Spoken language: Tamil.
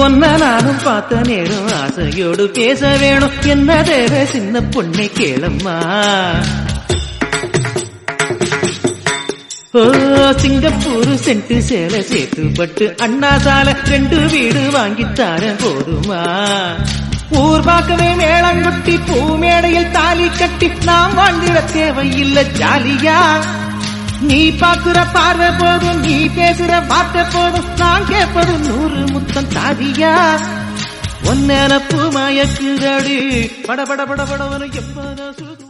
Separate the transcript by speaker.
Speaker 1: ஒன்ன நானும் பார்த்த நேரம் ஆசையோடு பேச வேணும் என்ன தேவை சின்ன பொண்ணை கேளம்மா ஓ சிங்கப்பூர் சென்ட்டு சேலை சேர்த்து பட்டு அண்ணா சாலை ரெண்டு வீடு வாங்கித்தார போதுமா ஊர் பார்க்கவே மேளங்குட்டி பூ மேடையில் தாலி கட்டி நாம் வாழ்ந்திட தேவையில்லை ஜாலியா நீ பாக்குற பார்வை போதும் நீ பேசுற வார்த்தை போதும் நான் கேட்பது நூறு முத்தம் தாதியா ஒன்னெனப்பு மயக்குதடி பட பட பட படவனு எப்போதோ சுகம்